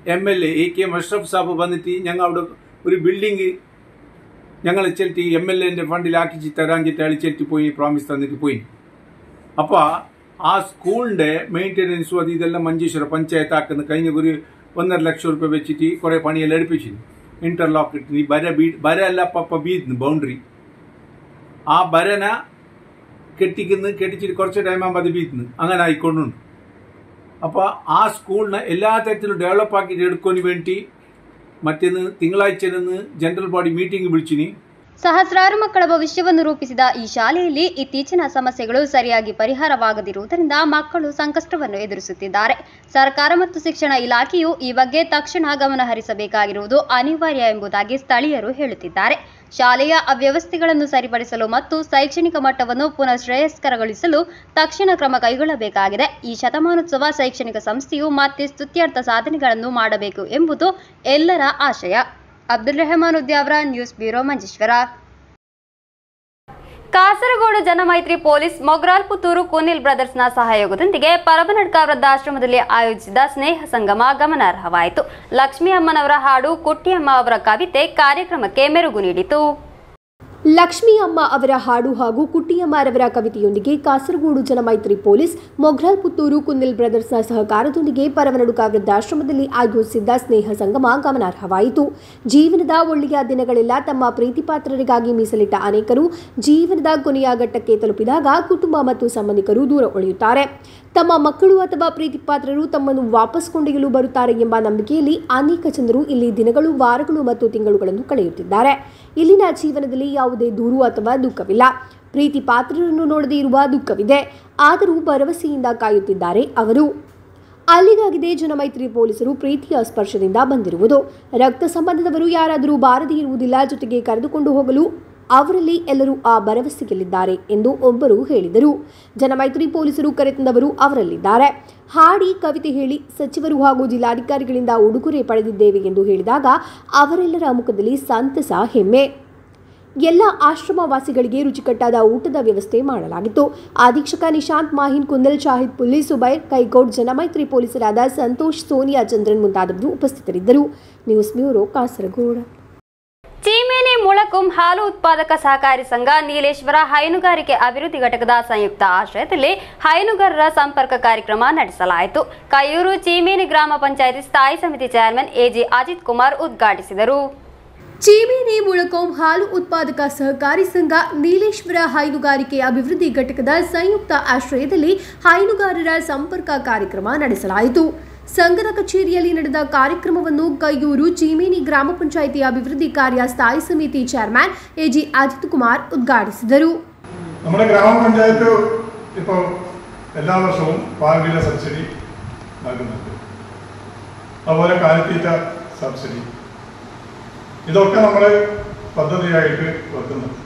M L A A K Mashraf സാബ് വന്നിട്ട് ഞങ്ങൾ അവിടെ ഒരു ബിൽഡിംഗ് ഞങ്ങൾ ചെലുത്തി എം എൽ എന്റെ ഫണ്ടിലാക്കി തരാൻ ചിട്ട് അയാൾ ചെലുത്തി പോയി പ്രോമിസ് തന്നിട്ട് പോയി അപ്പോൾ ആ സ്കൂളിന്റെ മെയിൻ്റെനൻസും അത് ഇതെല്ലാം മഞ്ചേശ്വര പഞ്ചായത്ത് ആക്കുന്ന കഴിഞ്ഞ ഒരു ഒന്നര ലക്ഷം റുപ്യ വെച്ചിട്ട് കുറെ പണിയെല്ലാം എടുപ്പിച്ചിരുന്നു ഇന്റർലോക്ക് ഇട്ട് ഈ ബര ബീ ബര അല്ല പപ്പ ബീന്ന് ബൗണ്ടറി ആ ബരന കെട്ടിക്കുന്നു കെട്ടിച്ചിട്ട് കുറച്ച് ടൈം ആകുമ്പോൾ അത് ബീത്തുന്നു അങ്ങനെ ആയിക്കൊണ്ടുണ്ട് അപ്പോൾ ആ സ്കൂളിനെ എല്ലാ തരത്തിലും ഡെവലപ്പ് ആക്കിയിട്ട് എടുക്കാൻ വേണ്ടി മറ്റേന്ന് തിങ്കളാഴ്ച ಜನರಲ್ ಬಾಡಿ ಮೀಟಿಂಗ್ ವಿಳಿಚಿನಿ ಸಹಸ್ರಾರು ಮಕ್ಕಳ ಭವಿಷ್ಯವನ್ನು ರೂಪಿಸಿದ ಈ ಶಾಲೆಯಲ್ಲಿ ಇತ್ತೀಚಿನ ಸಮಸ್ಯೆಗಳು ಸರಿಯಾಗಿ ಪರಿಹಾರವಾಗದಿರುವುದರಿಂದ ಮಕ್ಕಳು ಸಂಕಷ್ಟವನ್ನು ಎದುರಿಸುತ್ತಿದ್ದಾರೆ ಸರ್ಕಾರ ಮತ್ತು ಶಿಕ್ಷಣ ಇಲಾಖೆಯು ಈ ಬಗ್ಗೆ ತಕ್ಷಣ ಗಮನ ಹರಿಸಬೇಕಾಗಿರುವುದು ಅನಿವಾರ್ಯ ಎಂಬುದಾಗಿ ಸ್ಥಳೀಯರು ಹೇಳುತ್ತಿದ್ದಾರೆ ಶಾಲೆಯ ಅವ್ಯವಸ್ಥೆಗಳನ್ನು ಸರಿಪಡಿಸಲು ಮತ್ತು ಶೈಕ್ಷಣಿಕ ಮಟ್ಟವನ್ನು ಪುನಃ ಶ್ರೇಯಸ್ಕರಗೊಳಿಸಲು ತಕ್ಷಣ ಕ್ರಮ ಕೈಗೊಳ್ಳಬೇಕಾಗಿದೆ ಈ ಶತಮಾನೋತ್ಸವ ಶೈಕ್ಷಣಿಕ ಸಂಸ್ಥೆಯು ಮತ್ತೆ ಸ್ತುತ್ಯರ್ಥ ಸಾಧನೆಗಳನ್ನು ಮಾಡಬೇಕು ಎಂಬುದು ಎಲ್ಲರ ಆಶಯ Abdul Rahman Udyavara news bureau Manjeshwar Kasaragod Janamaithri police Mogral Puttur Kunnil ಬ್ರದರ್ಸ್ನ ಸಹಯೋಗದೊಂದಿಗೆ ಪರಬನಡ್ಕ ವೃದ್ಧಾಶ್ರಮದಲ್ಲಿ ಆಯೋಜಿಸಿದ ಸ್ನೇಹ ಸಂಗಮ ಗಮನಾರ್ಹವಾಯಿತು ಲಕ್ಷ್ಮೀ ಅಮ್ಮನವರ ಹಾಡು ಕುಟ್ಟಿಯಮ್ಮ ಅವರ ಕವಿತೆ ಕಾರ್ಯಕ್ರಮಕ್ಕೆ ಮೆರುಗು ನೀಡಿತು ಲಕ್ಷ್ಮೀ ಅಮ್ಮ ಅವರ ಹಾಡು ಹಾಗೂ ಕುಟ್ಟಿಯಮ್ಮರವರ ಕವಿತೆಯೊಂದಿಗೆ ಕಾಸರಗೋಡು ಜನಮೈತ್ರಿ ಪೊಲೀಸ್ ಮೊಘ್ರಾಲ್ ಪುತ್ತೂರು ಕುನ್ನಿಲ್ ಬ್ರದರ್ಸ್ನ ಸಹಕಾರದೊಂದಿಗೆ ಪರವನಡುಕ ವೃದ್ಧಾಶ್ರಮದಲ್ಲಿ ಆಯೋಜಿಸಿದ್ದ ಸ್ನೇಹ ಸಂಗಮ ಗಮನಾರ್ಹವಾಯಿತು ಜೀವನದ ಒಳ್ಳೆಯ ದಿನಗಳೆಲ್ಲ ತಮ್ಮ ಪ್ರೀತಿಪಾತ್ರರಿಗಾಗಿ ಮೀಸಲಿಟ್ಟ ಅನೇಕರು ಜೀವನದ ಕೊನೆಯ ಘಟ್ಟಕ್ಕೆ ತಲುಪಿದಾಗ ಕುಟುಂಬ ಮತ್ತು ಸಂಬಂಧಿಕರು ದೂರ ಉಳಿಯುತ್ತಾರೆ ತಮ್ಮ ಮಕ್ಕಳು ಅಥವಾ ಪ್ರೀತಿಪಾತ್ರರು ತಮ್ಮನ್ನು ವಾಪಸ್ ಕೊಂಡೊಯ್ಯಲು ಬರುತ್ತಾರೆ ಎಂಬ ನಂಬಿಕೆಯಲ್ಲಿ ಅನೇಕ ಜನರು ಇಲ್ಲಿ ದಿನಗಳು ವಾರಗಳು ಮತ್ತು ತಿಂಗಳುಗಳನ್ನು ಕಳೆಯುತ್ತಿದ್ದಾರೆ ಇಲ್ಲಿನ ಜೀವನದಲ್ಲಿ ಯಾವುದೇ ದೂರು ಅಥವಾ ದುಃಖವಿಲ್ಲ ಪ್ರೀತಿ ಪಾತ್ರರನ್ನು ನೋಡದೇ ಇರುವ ದುಃಖವಿದೆ ಆದರೂ ಭರವಸೆಯಿಂದ ಕಾಯುತ್ತಿದ್ದಾರೆ ಅವರು ಅಲ್ಲಿಗಾಗಿದೆ ಜನಮೈತ್ರಿ ಪೊಲೀಸರು ಪ್ರೀತಿಯ ಸ್ಪರ್ಶದಿಂದ ಬಂದಿರುವುದು ರಕ್ತ ಸಂಬಂಧದವರು ಯಾರಾದರೂ ಬಾರದೇ ಇರುವುದಿಲ್ಲ ಜೊತೆಗೆ ಕರೆದುಕೊಂಡು ಹೋಗಲು ಅವರಲ್ಲಿ ಎಲ್ಲರೂ ಆ ಭರವಸೆಯಲ್ಲಿದ್ದಾರೆ ಎಂದು ಒಬ್ಬರು ಹೇಳಿದರು ಜನಮೈತ್ರಿ ಪೊಲೀಸರು ಕರೆತಂದವರು ಅವರಲ್ಲಿದ್ದಾರೆ ಹಾಡಿ ಕವಿತೆ ಹೇಳಿ ಸಚಿವರು ಹಾಗೂ ಜಿಲ್ಲಾಧಿಕಾರಿಗಳಿಂದ ಉಡುಗೊರೆ ಪಡೆದಿದ್ದೇವೆ ಎಂದು ಹೇಳಿದಾಗ ಅವರೆಲ್ಲರ ಮುಖದಲ್ಲಿ ಸಂತಸ ಹೆಮ್ಮೆ ಎಲ್ಲ ಆಶ್ರಮವಾಸಿಗಳಿಗೆ ರುಚಿಕಟ್ಟಾದ ಊಟದ ವ್ಯವಸ್ಥೆ ಮಾಡಲಾಗಿತ್ತು ಅಧೀಕ್ಷಕ ನಿಶಾಂತ್ ಮಾಹಿನ್ ಕುಂದಲ್ ಶಾಹಿದ್ ಪುಲ್ಲಿ ಸುಬೈರ್ ಕೈಗೋಡ್ ಜನಮೈತ್ರಿ ಪೊಲೀಸರಾದ ಸಂತೋಷ್ ಸೋನಿಯಾ ಚಂದ್ರನ್ ಮುಂತಾದವರು ಉಪಸ್ಥಿತರಿದ್ದರು ನ್ಯೂಸ್ ಬ್ಯೂರೋ ಕಾಸರಗೋಡು ಚೀಮೇನಿ ಮುಳಕುಂ ಹಾಲು ಉತ್ಪಾದಕ ಸಹಕಾರಿ ಸಂಘ ನೀಲೇಶ್ವರ ಹೈನುಗಾರಿಕೆ ಅಭಿವೃದ್ಧಿ ಘಟಕದ ಸಂಯುಕ್ತ ಆಶ್ರಯದಲ್ಲಿ ಹೈನುಗಾರರ ಸಂಪರ್ಕ ಕಾರ್ಯಕ್ರಮ ನಡೆಸಲಾಯಿತು ಕೈಯೂರು ಚೀಮೇನಿ ಗ್ರಾಮ ಪಂಚಾಯಿತಿ ಸ್ಥಾಯಿ ಸಮಿತಿ ಚೇರ್ಮನ್ ಎಜಿ ಅಜಿತ್ ಕುಮಾರ್ ಉದ್ಘಾಟಿಸಿದರು ಚೀಮೇನಿ ಮುಳಕೋಂ ಹಾಲು ಉತ್ಪಾದಕ ಸಹಕಾರಿ ಸಂಘ ನೀಲೇಶ್ವರ ಹೈನುಗಾರಿಕೆ ಅಭಿವೃದ್ಧಿ ಘಟಕದ ಸಂಯುಕ್ತ ಆಶ್ರಯದಲ್ಲಿ ಹೈನುಗಾರರ ಸಂಪರ್ಕ ಕಾರ್ಯಕ್ರಮ ನಡೆಸಲಾಯಿತು ಸಂಘದ ಕಚೇರಿಯಲ್ಲಿ ನಡೆದ ಕಾರ್ಯಕ್ರಮವನ್ನು ಕೈಯೂರು ಚೀಮೇನಿ ಗ್ರಾಮ ಪಂಚಾಯಿತಿ അഭിവൃദ്ധി ಕಾರ್ಯ ಸ್ಥಾಯಿ ಸಮಿತಿ ಚೇರ್ಮನ್ ಎಜಿ ಅಜಿತ್ കുമാർ ഉദ്ഘാടിಸಿದರು നമ്മുടെ ഗ്രാമപഞ്ചായത്ത് ഇപ്പോൾ എല്ലാ വർഷവും പാൽവില സബ്സിഡി നൽകുന്നുണ്ട് അതുപോലെ കാലിത്തീറ്റ സബ്സിഡി ഇതൊക്കെ നമ്മൾ പദ്ധതിയായിട്ട് വെക്കുന്നുണ്ട്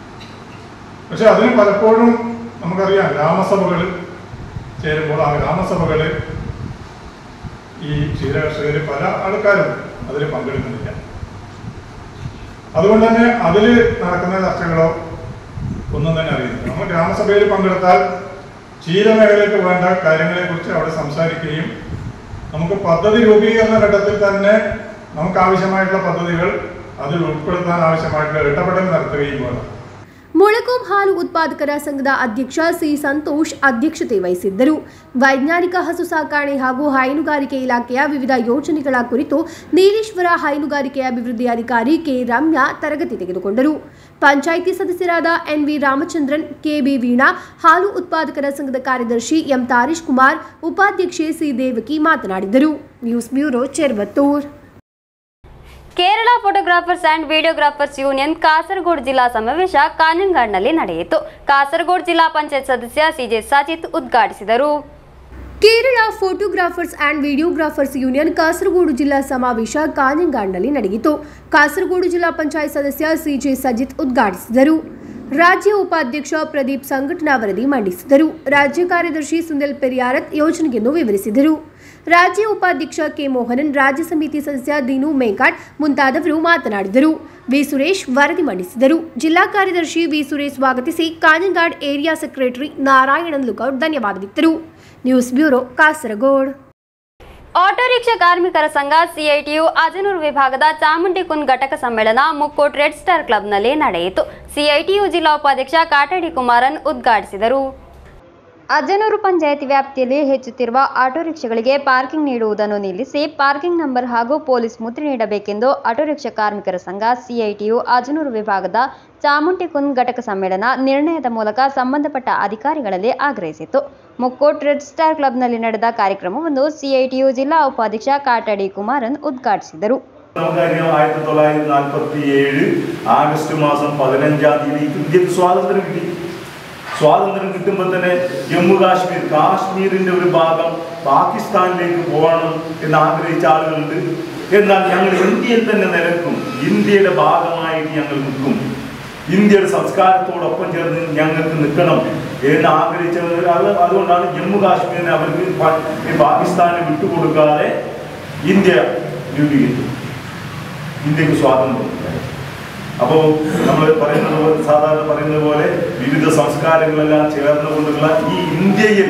പക്ഷെ അതിന് പലപ്പോഴും നമുക്കറിയാം ഗ്രാമസഭകൾ ചേരുമ്പോൾ ആ ഗ്രാമസഭകൾ ഈ ക്ഷീരകർഷകർ പല ആൾക്കാരും അതിൽ പങ്കെടുക്കുന്നില്ല അതുകൊണ്ട് തന്നെ അതിൽ നടക്കുന്ന ചർച്ചകളോ ഒന്നും തന്നെ അറിയുന്നില്ല നമ്മൾ ഗ്രാമസഭയിൽ പങ്കെടുത്താൽ ക്ഷീരമേഖലയ്ക്ക് വേണ്ട കാര്യങ്ങളെക്കുറിച്ച് അവിടെ സംസാരിക്കുകയും നമുക്ക് പദ്ധതി രൂപീകരണ ഘട്ടത്തിൽ തന്നെ നമുക്ക് ആവശ്യമായിട്ടുള്ള പദ്ധതികൾ അതിൽ ഉൾപ്പെടുത്താൻ ആവശ്യമായിട്ടുള്ള ഇടപെടൽ നടത്തുകയും വേണം ಮೊಳಕೋಂ ಹಾಲು ಉತ್ಪಾದಕರ ಸಂಘದ ಅಧ್ಯಕ್ಷ ಸಿ ಸಂತೋಷ್ ಅಧ್ಯಕ್ಷತೆ ವಹಿಸಿದ್ದರು ವೈಜ್ಞಾನಿಕ ಹಸು ಸಾಕಾಣೆ ಹಾಗೂ ಹೈನುಗಾರಿಕೆ ಇಲಾಖೆಯ ವಿವಿಧ ಯೋಜನೆಗಳ ಕುರಿತು ನೀಲೇಶ್ವರ ಹೈನುಗಾರಿಕೆ ಅಭಿವೃದ್ಧಿ ಅಧಿಕಾರಿ ಕೆ ರಮ್ಯಾ ತರಗತಿ ತೆಗೆದುಕೊಂಡರು ಪಂಚಾಯಿತಿ ಸದಸ್ಯರಾದ ಎನ್ವಿ ರಾಮಚಂದ್ರನ್ ಕೆಬಿ ವೀಣಾ ಹಾಲು ಉತ್ಪಾದಕರ ಸಂಘದ ಕಾರ್ಯದರ್ಶಿ ಎಂ ತಾರೀಶ್ ಕುಮಾರ್ ಉಪಾಧ್ಯಕ್ಷೆ ಸಿ ದೇವಕಿ ಮಾತನಾಡಿದರು news bureau Cheruvathur Kerala photographers and videographers union Kasaragod ಜಿಲ್ಲಾ ಸಮಾವೇಶ ಕಾನಂಗಾಡ್ನಲ್ಲಿ ನಡೆಯಿತು ಕಾಸರಗೋಡು ಜಿಲ್ಲಾ ಪಂಚಾಯತ್ ಸದಸ್ಯ ಸಿಜೆ ಸಜಿತ್ ಉದ್ಘಾಟಿಸಿದರು Kerala photographers and videographers union Kasaragod ಜಿಲ್ಲಾ ಸಮಾವೇಶ ಕಾನಿಂಗಾಡ್ನಲ್ಲಿ ನಡೆಯಿತು ಕಾಸರಗೋಡು ಜಿಲ್ಲಾ ಪಂಚಾಯತ್ ಸದಸ್ಯ ಸಿಜೆ ಸಜಿತ್ ಉದ್ಘಾಟಿಸಿದರು ರಾಜ್ಯ ಉಪಾಧ್ಯಕ್ಷ ಪ್ರದೀಪ್ ಸಂಘಟನಾ ವರದಿ ಮಂಡಿಸಿದರು ರಾಜ್ಯ ಕಾರ್ಯದರ್ಶಿ ಸುನಿಲ್ ಪೆರಿಯಾರತ್ ಯೋಜನೆಯನ್ನು ವಿವರಿಸಿದರು ರಾಜ್ಯ ಉಪಾಧ್ಯಕ್ಷ ಕೆ ಮೋಹನನ್ ರಾಜ್ಯ ಸಮಿತಿ ಸದಸ್ಯ ದೀನು ಮೇಘಾಟ್ ಮುಂತಾದವರು ಮಾತನಾಡಿದರು ವಿ ಸುರೇಶ್ ವರದಿ ಮಂಡಿಸಿದರು ಜಿಲ್ಲಾ ಕಾರ್ಯದರ್ಶಿ ವಿ ಸುರೇಶ್ ಸ್ವಾಗತಿಸಿ ಕಾನಂಗಾಡ್ ಏರಿಯಾ ಸೆಕ್ರೆಟರಿ ನಾರಾಯಣನ್ ಲುಕೌಟ್ ಧನ್ಯವಾದವಿತ್ತರು news bureau Kasaragod auto rickshaw ಕಾರ್ಮಿಕರ ಸಂಘ ಸಿಐಟಿಯು ಅಜನೂರು ವಿಭಾಗದ ಚಾಮುಂಡಿ ಕುನ್ ಘಟಕ ಸಮ್ಮೇಳನ ಮುಕ್ಕೋಟ್ ರೆಡ್ ಸ್ಟಾರ್ ಕ್ಲಬ್ನಲ್ಲಿ ನಡೆಯಿತು ಸಿಐಟಿಯು ಜಿಲ್ಲಾ ಉಪಾಧ್ಯಕ್ಷ ಕಾಟಡಿ ಕುಮಾರನ್ ಉದ್ಘಾಟಿಸಿದರು ಅಜ್ಜನೂರು ಪಂಚಾಯತ್ ವ್ಯಾಪ್ತಿಯಲ್ಲಿ ಹೆಚ್ಚುತ್ತಿರುವ ಆಟೋ ರಿಕ್ಷಾಗಳಿಗೆ ಪಾರ್ಕಿಂಗ್ ನೀಡುವುದನ್ನು ನಿಲ್ಲಿಸಿ ಪಾರ್ಕಿಂಗ್ ನಂಬರ್ ಹಾಗೂ ಪೊಲೀಸ್ ಮುದ್ರೆ ನೀಡಬೇಕೆಂದು ಆಟೋ ರಿಕ್ಷಾ ಕಾರ್ಮಿಕರ ಸಂಘ ಸಿಐಟಿಯು ಅಜನೂರು ವಿಭಾಗದ ಚಾಮುಂಡಿಕುಂದ್ ಘಟಕ ಸಮ್ಮೇಳನ ನಿರ್ಣಯದ ಮೂಲಕ ಸಂಬಂಧಪಟ್ಟ ಅಧಿಕಾರಿಗಳಲ್ಲಿ ಆಗ್ರಹಿಸಿತು ಮುಕ್ಕೋಟ್ ರೆಡ್ ಸ್ಟಾರ್ ಕ್ಲಬ್ನಲ್ಲಿ ನಡೆದ ಕಾರ್ಯಕ್ರಮವನ್ನು ಸಿಐಟಿಯು ಜಿಲ್ಲಾ ಉಪಾಧ್ಯಕ್ಷ ಕಾಟಡಿ കുമാരൻ ഉദ്ഘാടിಸಿದರು നമുക്കറിയാം ആയിരത്തി തൊള്ളായിരത്തി നാൽപ്പത്തി ഏഴ് ആഗസ്റ്റ് മാസം പതിനഞ്ചാം തീയതി ഇന്ത്യക്ക് സ്വാതന്ത്ര്യം കിട്ടി സ്വാതന്ത്ര്യം കിട്ടുമ്പോൾ തന്നെ ജമ്മു കാശ്മീർ കാശ്മീരിന്റെ ഒരു ഭാഗം പാകിസ്ഥാനിലേക്ക് പോകണം എന്ന് ആഗ്രഹിച്ച ആളുകളുണ്ട് എന്നാൽ ഞങ്ങൾ ഇന്ത്യയിൽ തന്നെ നിലക്കും ഇന്ത്യയുടെ ഭാഗമായിട്ട് ഞങ്ങൾ നിൽക്കും ഇന്ത്യയുടെ സംസ്കാരത്തോടൊപ്പം ചേർന്ന് ഞങ്ങൾക്ക് നിൽക്കണം എന്ന് ആഗ്രഹിച്ചവർ അത് അതുകൊണ്ടാണ് ജമ്മു കാശ്മീരിനെ അവർക്ക് പ- ഈ പാകിസ്ഥാന് വിട്ടുകൊടുക്കാതെ ഇന്ത്യ രൂപീകരിച്ചു ഇന്ത്യക്ക് സ്വാതന്ത്ര്യം അപ്പോൾ നമ്മൾ പറയുന്നത് പോലെ സാധാരണ പറയുന്നത് പോലെ വിവിധ സംസ്കാരങ്ങളെല്ലാം ചേർന്നുകൊണ്ടുള്ള ഈ ഇന്ത്യയിൽ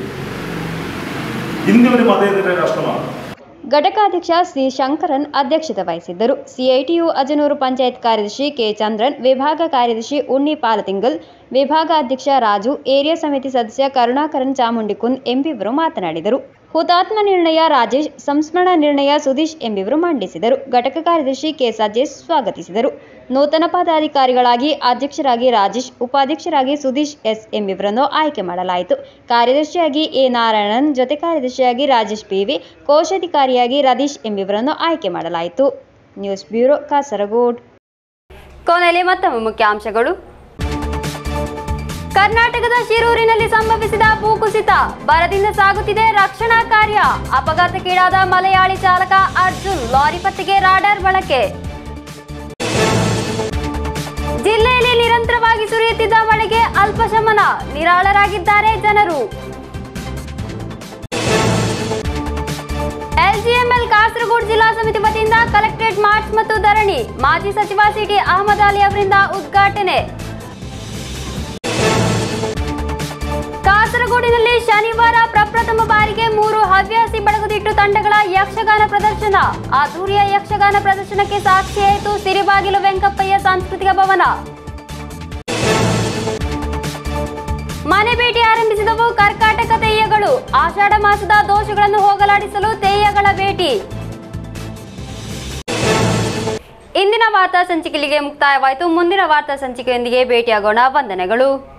ഇന്ത്യ ഒരു മതേതര രാഷ്ട്രമാണ് ಘಟಕಾಧ್ಯಕ್ಷ ಸಿ ಶಂಕರನ್ ಅಧ್ಯಕ್ಷತೆ ವಹಿಸಿದ್ದರು ಸಿಐಟಿಯು ಅಜನೂರು ಪಂಚಾಯತ್ ಕಾರ್ಯದರ್ಶಿ ಕೆ ಚಂದ್ರನ್ ವಿಭಾಗ ಕಾರ್ಯದರ್ಶಿ ಉಣ್ಣಿ ಪಾಲತಿಂಗಲ್ ವಿಭಾಗಾಧ್ಯಕ್ಷ ರಾಜು ಏರಿಯಾ ಸಮಿತಿ ಸದಸ್ಯ ಕರುಣಾಕರನ್ ಚಾಮುಂಡಿಕುಂದ್ ಎಂಬಿವರು ಮಾತನಾಡಿದರು ಹುತಾತ್ಮ ನಿರ್ಣಯ ರಾಜೇಶ್ ಸಂಸ್ಮರಣ ನಿರ್ಣಯ ಸುದೀಶ್ ಎಂಬಿವರು ಮಂಡಿಸಿದರು ಘಟಕ ಕಾರ್ಯದರ್ಶಿ ಕೆ ಸಜೇಶ್ ಸ್ವಾಗತಿಸಿದರು ನೂತನ ಪದಾಧಿಕಾರಿಗಳಾಗಿ ಅಧ್ಯಕ್ಷರಾಗಿ ರಾಜೇಶ್ ಉಪಾಧ್ಯಕ್ಷರಾಗಿ ಸುದೀಶ್ ಎಸ್ ಎಂಬಿವರನ್ನು ಆಯ್ಕೆ ಮಾಡಲಾಯಿತು ಕಾರ್ಯದರ್ಶಿಯಾಗಿ ಎ ನಾರಾಯಣನ್ ಜೊತೆ ಕಾರ್ಯದರ್ಶಿಯಾಗಿ ರಾಜೇಶ್ ಪಿವಿ ಕೋಶಾಧಿಕಾರಿಯಾಗಿ ರದೀಶ್ ಎಂಬಿವರನ್ನು ಆಯ್ಕೆ ಮಾಡಲಾಯಿತು ನ್ಯೂಸ್ ಬ್ಯೂರೋ ಕಾಸರಗೋಡ್ ಕೊನೆಯಲ್ಲಿ ಮತ್ತೊಮ್ಮೆ ಮುಖ್ಯಾಂಶಗಳು ಕರ್ನಾಟಕದ ಶಿರೂರಿನಲ್ಲಿ ಸಂಭವಿಸಿದ ಭೂಕುಸಿತ ಬರದಿಂದ ಸಾಗುತ್ತಿದೆ ರಕ್ಷಣಾ ಕಾರ್ಯ ಅಪಘಾತಕ್ಕೀಡಾದ ಮಲಯಾಳಿ ಚಾಲಕ ಅರ್ಜುನ್ ಲಾರಿ ಪತ್ತೆಗೆ ರಾಡಾರ್ ಬಳಕೆ ಜಿಲ್ಲೆಯಲ್ಲಿ ನಿರಂತರವಾಗಿ ಸುರಿಯುತ್ತಿದ್ದ ಮಳೆಗೆ ಅಲ್ಪ ಶಮನ ನಿರಾಳರಾಗಿದ್ದಾರೆ ಜನರು ಎಲ್ಜಿಎಂಎಲ್ ಕಾಸರಗೋಡು ಜಿಲ್ಲಾ ಸಮಿತಿ ವತಿಯಿಂದ ಕಲೆಕ್ಟರೇಟ್ ಮಾರ್ಚ್ ಮತ್ತು ಧರಣಿ ಮಾಜಿ ಸಚಿವ ಸಿಟಿ ಅಹಮದ್ ಅಲಿ ಅವರಿಂದ ಉದ್ಘಾಟನೆ ಕಾಸರಗೋಡಿನಲ್ಲಿ ಶನಿವಾರ ಪ್ರಪ್ರಥಮ ಬಾರಿಗೆ ಮೂರು ಹವ್ಯಾಸಿ ಬಡಗುದಿಟ್ಟು ತಂಡಗಳ ಯಕ್ಷಗಾನ ಪ್ರದರ್ಶನ ಅದ್ದೂರಿಯ ಯಕ್ಷಗಾನ ಪ್ರದರ್ಶನಕ್ಕೆ ಸಾಕ್ಷಿಯಾಯಿತು ಸಿರಿಬಾಗಿಲು ವೆಂಕಪ್ಪಯ್ಯ ಸಾಂಸ್ಕೃತಿಕ ಭವನ ಮನೆ ಭೇಟಿ ಆರಂಭಿಸಿದವು ಕರ್ಕಾಟಕ ತೆಯ್ಯಗಳು ಆಷಾಢ ಮಾಸದ ದೋಷಗಳನ್ನು ಹೋಗಲಾಡಿಸಲು ತೆಯ್ಯಗಳ ಭೇಟಿ ಇಂದಿನ ವಾರ್ತಾ ಸಂಚಿಕೆಗಳಿಗೆ ಮುಕ್ತಾಯವಾಯಿತು ಮುಂದಿನ ವಾರ್ತಾ ಸಂಚಿಕೆಯೊಂದಿಗೆ ಭೇಟಿಯಾಗೋಣ ವಂದನೆಗಳು